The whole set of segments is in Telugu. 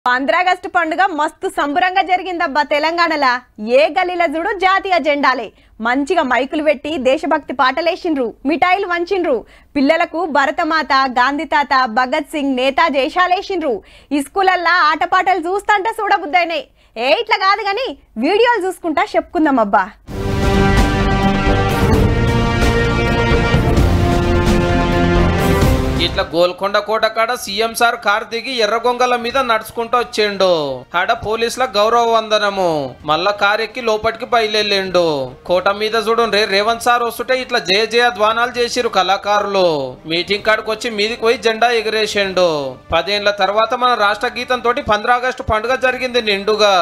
పంద్రాగస్టు పండుగ మస్తు సంబరంగా జరిగిందబ్బా తెలంగాణలా ఏ గల్లీల చూడు జాతీయ జెండాలే మంచిగా మైకులు పెట్టి దేశభక్తి పాటలేసిండ్రు మిఠాయిలు వంచిండ్రు పిల్లలకు భరతమాత గాంధీ తాత భగత్ సింగ్ నేతాజీ వేషాలేసిండ్రు ఈ స్కూలల్లా ఆటపాటలు చూస్తాంటే చూడబుద్దయినాయి ఏ ఇట్లా కాదు గాని వీడియోలు చూసుకుంటా చెప్పుకుందాం అబ్బా ఇట్లా గోల్కొండ కోట కాడ సీఎం సార్ కార్ దిగి ఎర్రగొంగల మీద నడుచుకుంటూ వచ్చిండు ఆడ పోలీసుల గౌరవ వందనము మళ్ళా కార్ ఎక్కి లోపలికి బయలుదేరిండు కోట మీద చూడండి రేవంత్ సార్ వస్తుంటే ఇట్లా జయ జయ ధ్వానాలు చేసిరు కళాకారులు మీటింగ్ కాడికి వచ్చి మీదికి పోయి జెండా ఎగిరేసిండు పదేళ్ల తర్వాత మన రాష్ట్ర గీతం తోటి పంద్రా ఆగస్టు పండుగ జరిగింది నిండుగా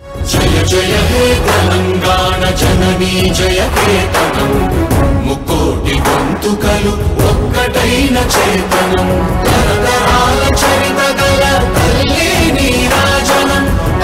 జయ జయ హే తెలంగాణ జననీ జయ కేతనం ముక్కోటి గొంతుకలు ఒక్కటైన చేతనం తరతరాల చరిత గల తల్లి నీరాజనం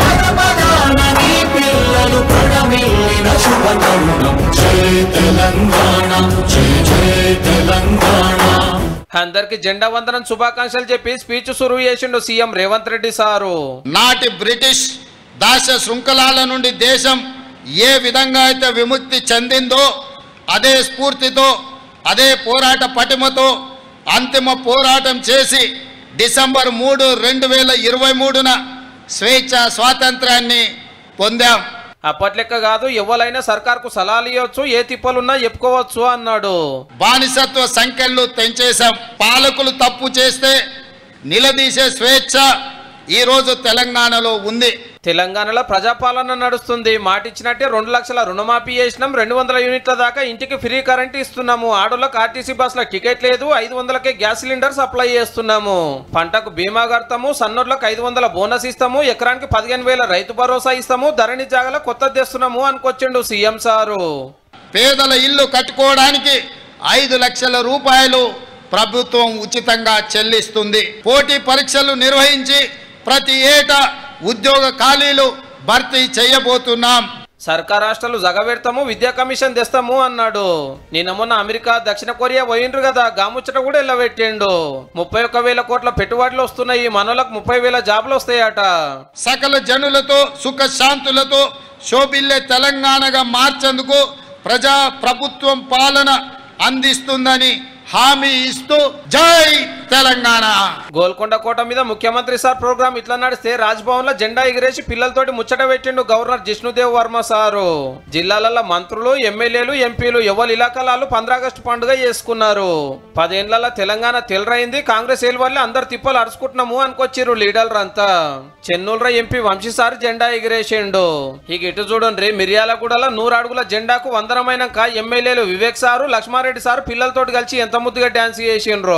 పదపదాన నీ పిల్లలు ప్రణమిల్లిన శుభతరుణం జయ తెలంగాణ జయ జయ తెలంగాణ అందరికి జెండా వందనం శుభాకాంక్షలు చెప్పి స్పీచ్ సురువు చేసిండు సీఎం రేవంత్ రెడ్డి సారు నాటి బ్రిటిష్ దాస శృంఖలాల నుండి దేశం ఏ విధంగా అయితే విముక్తి చెందిందో అదే స్ఫూర్తితో అదే పోరాట పటిమతో అంతిమ పోరాటం చేసి డిసెంబర్ మూడు రెండు వేల ఇరవై మూడున స్వేచ్ఛ స్వాతంత్రాన్ని పొందాం అప్పట్లెక్క కాదు ఎవరైనా సర్కార్కు సలహాలు ఇవ్వచ్చు ఏ తిప్పలున్నా చెప్పుకోవచ్చు అన్నాడు బానిసత్వ సంఖ్యలు తెంచేశాం పాలకులు తప్పు చేస్తే నిలదీసే స్వేచ్ఛ ఈరోజు తెలంగాణలో ఉంది తెలంగాణలో ప్రజాపాలన నడుస్తుంది మాటిచ్చినట్టే రెండు లక్షల రుణమాఫీ చేసినాం రెండు వందల యూనిట్ల దాకా ఇంటికి ఫ్రీ కరెంట్ ఇస్తున్నాము ఆడోళ్ళకి ఆర్టీసీ బస్సుల టికెట్ లేదు ఐదు వందలకే గ్యాస్ సిలిండర్ సప్లై చేస్తున్నాము పంటకు బీమా కడతాము సన్నోళ్ళకి ఐదు వందల బోనస్ ఇస్తాము ఎకరానికి పదిహేను వేల రైతు భరోసా ఇస్తాము ధరణి జాగల కొత్త తెస్తున్నాము అనుకొచ్చిండు సీఎం సారు పేదల ఇల్లు కట్టుకోవడానికి ఐదు లక్షల రూపాయలు ప్రభుత్వం ఉచితంగా చెల్లిస్తుంది పోటీ పరీక్షలు నిర్వహించి ప్రతి ఏటా ఉద్యోగ ఖాళీలు భర్తీ చేయబోతున్నాం సర్కార్ హాస్టల్ జగబెడతాము విద్యా కమిషన్ తెస్తాము అన్నాడు నిన్న మొన్న అమెరికా దక్షిణ కొరియా పోయిండ్రు కదా గాముచ్చట కూడా వెళ్ళబెట్టిండు ముప్పై ఒక్క వేల కోట్ల పెట్టుబడులు వస్తున్నాయి మనోళ్ళకు ముప్పై వేల జాబులు వస్తాయట సకల జనులతో సుఖశాంతులతో శోభిల్లే తెలంగాణగా మార్చేందుకు ప్రజా ప్రభుత్వం పాలన అందిస్తుందని హామీ ఇస్తూ జై తెలంగాణ గోల్కొండ కోట మీద ముఖ్యమంత్రి సార్ ప్రోగ్రామ్ ఇట్లా నడిస్తే రాజ్భవన్ లో జెండా ఎగిరేసి పిల్లలతోటి ముచ్చట పెట్టిండు గవర్నర్ జిష్ణుదేవ్ వర్మ సారు జిల్లాలలో మంత్రులు ఎమ్మెల్యేలు ఎంపీలు ఎవరి ఇలాకాలు పంద్రాగస్టు పండుగ చేసుకున్నారు పదేళ్లలో తెలంగాణ తెలరైంది కాంగ్రెస్ ఏలు వల్ల అందరు తిప్పలు అరుచుకుంటున్నాము అనుకొచ్చిర్రు లీడర్లు అంతా చెన్నూరుర ఎంపీ వంశీసారి జెండా ఎగిరేసిండు ఇక ఇటు చూడండి మిర్యాలగూడలో నూరు అడుగుల జెండాకు వందనమైనాక ఎమ్మెల్యేలు వివేక్ సారు లక్ష్మారెడ్డి సారు పిల్లలతోటి కలిసి ఎంత ముద్దుగా డాన్స్ చేసిండ్రో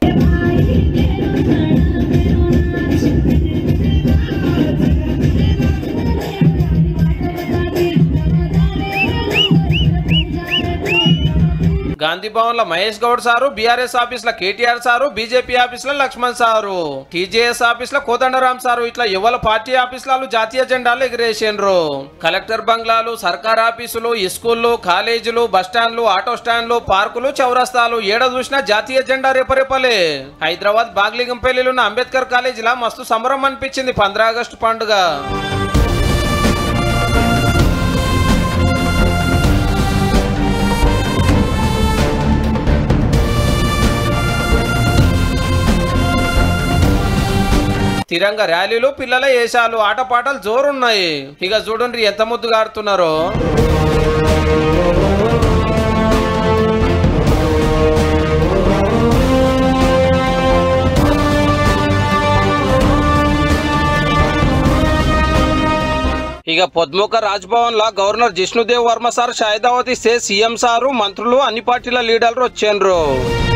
గాంధీ భవన్ లో Mahesh Goud sir BRS office లో కేటీఆర్ సారు బీజేపీ ఆఫీస్ లో లక్ష్మణ్ సారు టీజేఎస్ ఆఫీస్ లో కోదండరాం సారు ఇట్లా ఎవరి పార్టీ ఆఫీసులు జాతీయ జెండాలు ఎగిరేసిండ్రు కలెక్టర్ బంగ్లాలు సర్కార్ ఆఫీసులు స్కూళ్ళు కాలేజీలు బస్టాండ్లు ఆటో స్టాండ్లు పార్కులు చౌరస్తాలు ఏడ చూసినా జాతీయ జెండా రేపరేపలే హైదరాబాద్ బాగ్లిగంపల్లిలో ఉన్న అంబేద్కర్ కాలేజీలా మస్తు సంబరం అనిపించింది పంద్రా ఆగస్టు పండుగ తిరంగ ర్యాలీలు పిల్లల వేషాలు ఆటపాటలు జోరున్నాయి ఇక చూడండి ఎంత ముద్దుగా ఆడుతున్నారో ఇక పొద్దుముఖ రాజ్భవన్ లా గవర్నర్ జిష్ణుదేవ్ వర్మ సార్ షాయిదావతి సే సీఎం సారు మంత్రులు అన్ని పార్టీల లీడర్లు వచ్చారు